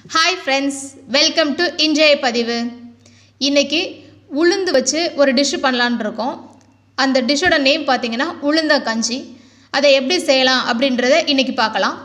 hi friends welcome to இன்றைய பதிவு இன்னைக்கு உளுந்து வச்சு ஒரு டிஷ்ஷு பண்ணலான்னு இருக்கோம் அந்த டிஷ்ஷோட நேம் பார்த்தீங்கன்னா உளுந்த கஞ்சி அதை எப்படி செய்யலாம் அப்படின்றத இன்னைக்கு பார்க்கலாம்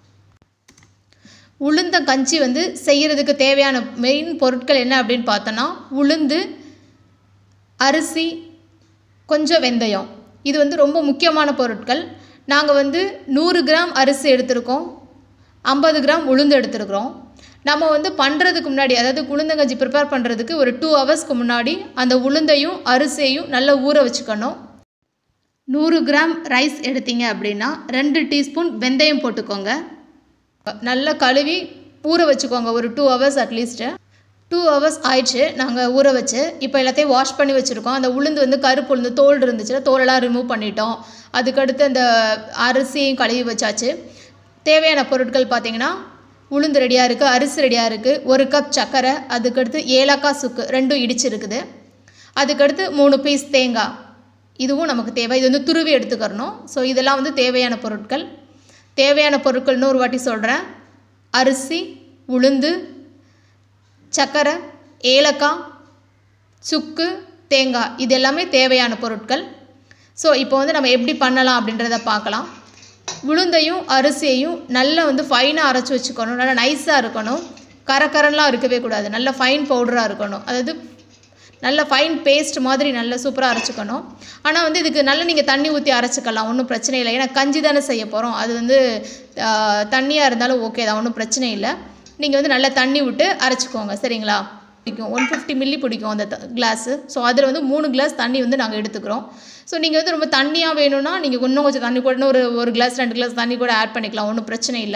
உளுந்த கஞ்சி வந்து செய்கிறதுக்கு தேவையான மெயின் பொருட்கள் என்ன அப்படின்னு பார்த்தோன்னா உளுந்து அரிசி கொஞ்சம் வெந்தயம் இது வந்து ரொம்ப முக்கியமான பொருட்கள் நாங்கள் வந்து நூறு கிராம் அரிசி எடுத்திருக்கோம் ஐம்பது கிராம் உளுந்து எடுத்திருக்கிறோம் நம்ம வந்து பண்ணுறதுக்கு முன்னாடி அதாவது உளுந்தங்கஞ்சி ப்ரிப்பேர் பண்ணுறதுக்கு ஒரு டூ ஹவர்ஸ்க்கு முன்னாடி அந்த உளுந்தையும் அரிசியையும் நல்லா ஊற வச்சுக்கணும் நூறு கிராம் ரைஸ் எடுத்தீங்க அப்படின்னா ரெண்டு டீஸ்பூன் வெந்தயம் போட்டுக்கோங்க நல்லா கழுவி ஊற வச்சுக்கோங்க ஒரு two hours at least two hours ஆயிடுச்சு நாங்கள் ஊற வச்சு இப்போ எல்லாத்தையும் வாஷ் பண்ணி வச்சுருக்கோம் அந்த உளுந்து வந்து கருப்பு உளுந்து தோல் இருந்துச்சுன்னா தோலெல்லாம் ரிமூவ் பண்ணிட்டோம் அதுக்கடுத்து அந்த அரிசியும் கழுவி வச்சாச்சு தேவையான பொருட்கள் பார்த்தீங்கன்னா உளுந்து ரெடியாக இருக்குது அரிசி ரெடியாக இருக்குது ஒரு கப் சர்க்கரை அதுக்கடுத்து ஏலக்காய் சுக்கு ரெண்டும் இடிச்சிருக்குது அதுக்கடுத்து மூணு பீஸ் தேங்காய் இதுவும் நமக்கு தேவை இது வந்து துருவி எடுத்துக்கிறணும் ஸோ இதெல்லாம் வந்து தேவையான பொருட்கள் தேவையான பொருட்கள் இன்னொரு வாட்டி சொல்கிறேன் அரிசி உளுந்து சர்க்கரை ஏலக்காய் சுக்கு தேங்காய் இது எல்லாமே தேவையான பொருட்கள் ஸோ இப்போ வந்து நம்ம எப்படி பண்ணலாம் அப்படின்றத பார்க்கலாம் உளுந்தையும் அரிசியையும் நல்லா வந்து ஃபைனாக அரைச்சி வச்சுக்கணும் நல்லா நைஸாக இருக்கணும் கரக்கரன்லாம் இருக்கவே கூடாது நல்ல ஃபைன் பவுடராக இருக்கணும் அதாவது நல்ல ஃபைன் பேஸ்ட் மாதிரி நல்ல சூப்பராக அரைச்சிக்கணும் ஆனால் வந்து இதுக்கு நல்ல நீங்கள் தண்ணி ஊற்றி அரைச்சிக்கலாம் ஒன்றும் பிரச்சனை இல்லை ஏன்னா கஞ்சி தானே செய்ய போகிறோம் அது வந்து தண்ணியாக இருந்தாலும் ஓகே தான் ஒன்றும் பிரச்சனை இல்லை நீங்கள் வந்து நல்லா தண்ணி விட்டு அரைச்சிக்கோங்க சரிங்களா பிடிக்கும் ஒன் ஃபிஃப்டி மில்லி பிடிக்கும் அந்த கிளாஸு ஸோ அதில் வந்து மூணு கிளாஸ் தண்ணி வந்து நாங்கள் எடுத்துக்கிறோம் ஸோ நீங்கள் வந்து ரொம்ப தண்ணியாக வேணும்னா நீங்கள் இன்னும் கொஞ்சம் தண்ணி கூட ஒரு ஒரு கிளாஸ் ரெண்டு கிளாஸ் தண்ணி கூட ஆட் பண்ணிக்கலாம் ஒன்றும் பிரச்சனை இல்லை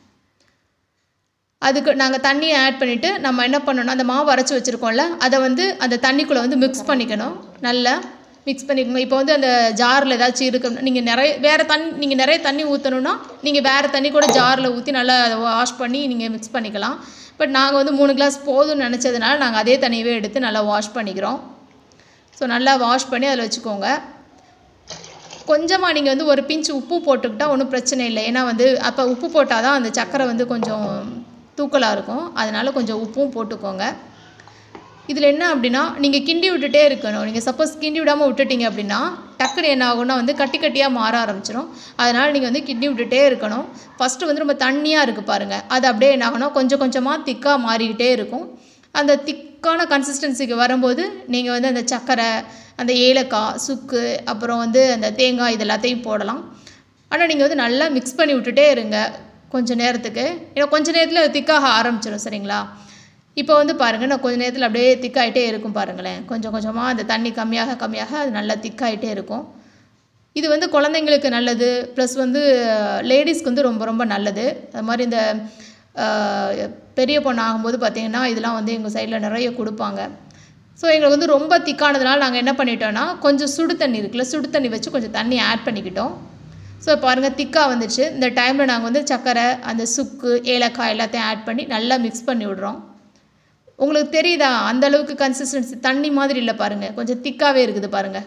அதுக்கு நாங்கள் தண்ணியை ஆட் பண்ணிவிட்டு நம்ம என்ன பண்ணணும் அந்த மாவு அரைச்சி வச்சுருக்கோம்ல அதை வந்து அந்த தண்ணிக்குள்ளே வந்து மிக்ஸ் பண்ணிக்கணும் நல்லா மிக்ஸ் பண்ணிக்கோங்க இப்போ வந்து அந்த ஜாரில் ஏதாச்சும் இருக்கு நீங்கள் நிறைய வேறு தண்ணி நீங்கள் நிறைய தண்ணி ஊற்றணுன்னா நீங்கள் வேறு தண்ணி கூட ஜாரில் ஊற்றி நல்லா அதை வாஷ் பண்ணி நீங்கள் மிக்ஸ் பண்ணிக்கலாம் பட் நாங்கள் வந்து மூணு கிளாஸ் போதும்னு நினச்சதுனால நாங்கள் அதே தண்ணியவே எடுத்து நல்லா வாஷ் பண்ணிக்கிறோம் ஸோ நல்லா வாஷ் பண்ணி அதில் வச்சுக்கோங்க கொஞ்சமாக நீங்கள் வந்து ஒரு பிஞ்ச் உப்பு போட்டுக்கிட்டால் ஒன்றும் பிரச்சனை இல்லை ஏன்னா வந்து அப்போ உப்பு போட்டால் தான் அந்த சக்கரை வந்து கொஞ்சம் தூக்கலாக இருக்கும் அதனால் கொஞ்சம் உப்பும் போட்டுக்கோங்க இதில் என்ன அப்படின்னா நீங்கள் கிண்டி விட்டுட்டே இருக்கணும் நீங்கள் சப்போஸ் கிண்டி விடாமல் விட்டுட்டீங்க அப்படின்னா டக்குன்னு என்ன ஆகும்னா வந்து கட்டி கட்டியாக மாற ஆரம்பிச்சிடும் அதனால் நீங்கள் வந்து கிண்டி விட்டுட்டே இருக்கணும் ஃபஸ்ட்டு வந்து ரொம்ப தண்ணியாக இருக்குது பாருங்கள் அது அப்படியே என்ன ஆகும்னா கொஞ்சம் கொஞ்சமாக திக்காக மாறிக்கிட்டே இருக்கும் அந்த திக்கான கன்சிஸ்டன்சிக்கு வரும்போது நீங்கள் வந்து அந்த சர்க்கரை அந்த ஏலக்காய் சுக்கு அப்புறம் வந்து அந்த தேங்காய் இது எல்லாத்தையும் போடலாம் ஆனால் நீங்கள் வந்து நல்லா மிக்ஸ் பண்ணி விட்டுட்டே இருங்க கொஞ்சம் நேரத்துக்கு ஏன்னா கொஞ்சம் நேரத்தில் அது திக்காக ஆரம்பிச்சிடும் சரிங்களா இப்போ வந்து பாருங்கள் நான் கொஞ்சம் நேரத்தில் அப்படியே திக்காயிட்டே இருக்கும் பாருங்களேன் கொஞ்சம் கொஞ்சமாக அந்த தண்ணி கம்மியாக கம்மியாக அது நல்லா திக்காயிட்டே இருக்கும் இது வந்து குழந்தைங்களுக்கு நல்லது ப்ளஸ் வந்து லேடிஸ்க்கு வந்து ரொம்ப ரொம்ப நல்லது அது மாதிரி இந்த பெரிய பொண்ணு ஆகும்போது பார்த்திங்கன்னா இதெல்லாம் வந்து எங்கள் சைடில் நிறைய கொடுப்பாங்க ஸோ எங்களுக்கு வந்து ரொம்ப திக்கானதுனால நாங்கள் என்ன பண்ணிட்டோன்னா கொஞ்சம் சுடு தண்ணி இருக்குல்ல சுடு தண்ணி வச்சு கொஞ்சம் தண்ணி ஆட் பண்ணிக்கிட்டோம் ஸோ பாருங்கள் திக்காக வந்துச்சு இந்த டைமில் நாங்கள் வந்து சர்க்கரை அந்த சுக்கு ஏலக்காய் எல்லாத்தையும் ஆட் பண்ணி நல்லா மிக்ஸ் பண்ணி விட்றோம் உங்களுக்கு தெரியுதா அந்த அளவுக்கு கன்சிஸ்டன்சி தண்ணி மாதிரி இல்லை பாருங்கள் கொஞ்சம் திக்காகவே இருக்குது பாருங்கள்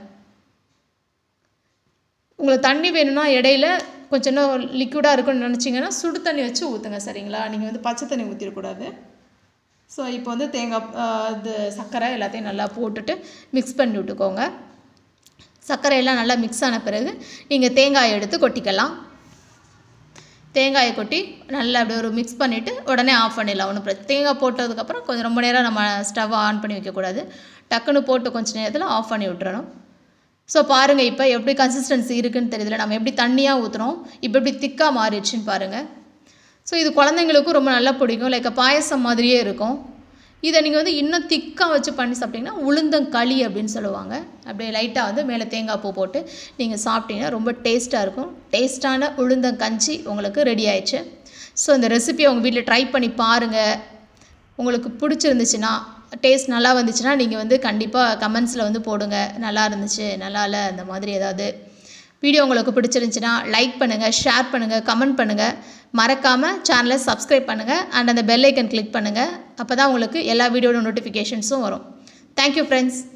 உங்களுக்கு தண்ணி வேணும்னா இடையில கொஞ்சம் இன்னும் லிக்விடாக இருக்குன்னு நினச்சிங்கன்னா சுடு தண்ணி வச்சு ஊற்றுங்க சரிங்களா நீங்கள் வந்து பச்சை தண்ணி ஊற்றிடக்கூடாது ஸோ இப்போ வந்து தேங்காய் இது சர்க்கரை எல்லாத்தையும் நல்லா போட்டுட்டு மிக்ஸ் பண்ணி விட்டுக்கோங்க சர்க்கரை எல்லாம் நல்லா மிக்ஸ் ஆன பிறகு நீங்கள் தேங்காயை எடுத்து கொட்டிக்கலாம் தேங்காயை கொட்டி நல்லா அப்படி ஒரு மிக்ஸ் பண்ணிவிட்டு உடனே ஆஃப் பண்ணிடலாம் ஒன்றும் பிரச்சனை தேங்காய் போட்டதுக்கப்புறம் கொஞ்சம் ரொம்ப நேரம் நம்ம ஸ்டவ் ஆன் பண்ணி வைக்கக்கூடாது டக்குன்னு போட்டு கொஞ்சம் நேரத்தில் ஆஃப் பண்ணி விட்டுறணும் ஸோ பாருங்கள் இப்போ எப்படி கன்சிஸ்டன்சி இருக்குதுன்னு தெரியுதுல நம்ம எப்படி தண்ணியாக ஊற்றுறோம் இப்போ எப்படி திக்காக மாறிடுச்சுன்னு பாருங்கள் ஸோ இது குழந்தைங்களுக்கும் ரொம்ப நல்லா பிடிக்கும் லைக் பாயசம் மாதிரியே இருக்கும் இதை நீங்கள் வந்து இன்னும் திக்காக வச்சு பண்ணி சாப்பிட்டிங்கன்னா உளுந்தங்களி அப்படின்னு சொல்லுவாங்க அப்படியே லைட்டாக வந்து மேலே தேங்காய் பூ போட்டு நீங்கள் சாப்பிட்டீங்கன்னா ரொம்ப டேஸ்ட்டாக இருக்கும் டேஸ்ட்டான உளுந்தங்கஞ்சி உங்களுக்கு ரெடி ஆயிடுச்சு ஸோ இந்த ரெசிபியை உங்கள் வீட்டில் ட்ரை பண்ணி பாருங்கள் உங்களுக்கு பிடிச்சிருந்துச்சுன்னா டேஸ்ட் நல்லா வந்துச்சுன்னா நீங்கள் வந்து கண்டிப்பாக கமெண்ட்ஸில் வந்து போடுங்க நல்லா இருந்துச்சு நல்லா இல்லை அந்த மாதிரி ஏதாவது வீடியோ உங்களுக்கு பிடிச்சிருந்துச்சுன்னா லைக் பண்ணுங்கள் ஷேர் பண்ணுங்கள் கமெண்ட் பண்ணுங்கள் மறக்காமல் சேனலை சப்ஸ்கிரைப் பண்ணுங்கள் அண்ட் அந்த பெல் ஐக்கன் கிளிக் பண்ணுங்கள் அப்போ தான் உங்களுக்கு எல்லா வீடியோட நோட்டிஃபிகேஷன்ஸும் வரும் தேங்க்யூ ஃப்ரெண்ட்ஸ்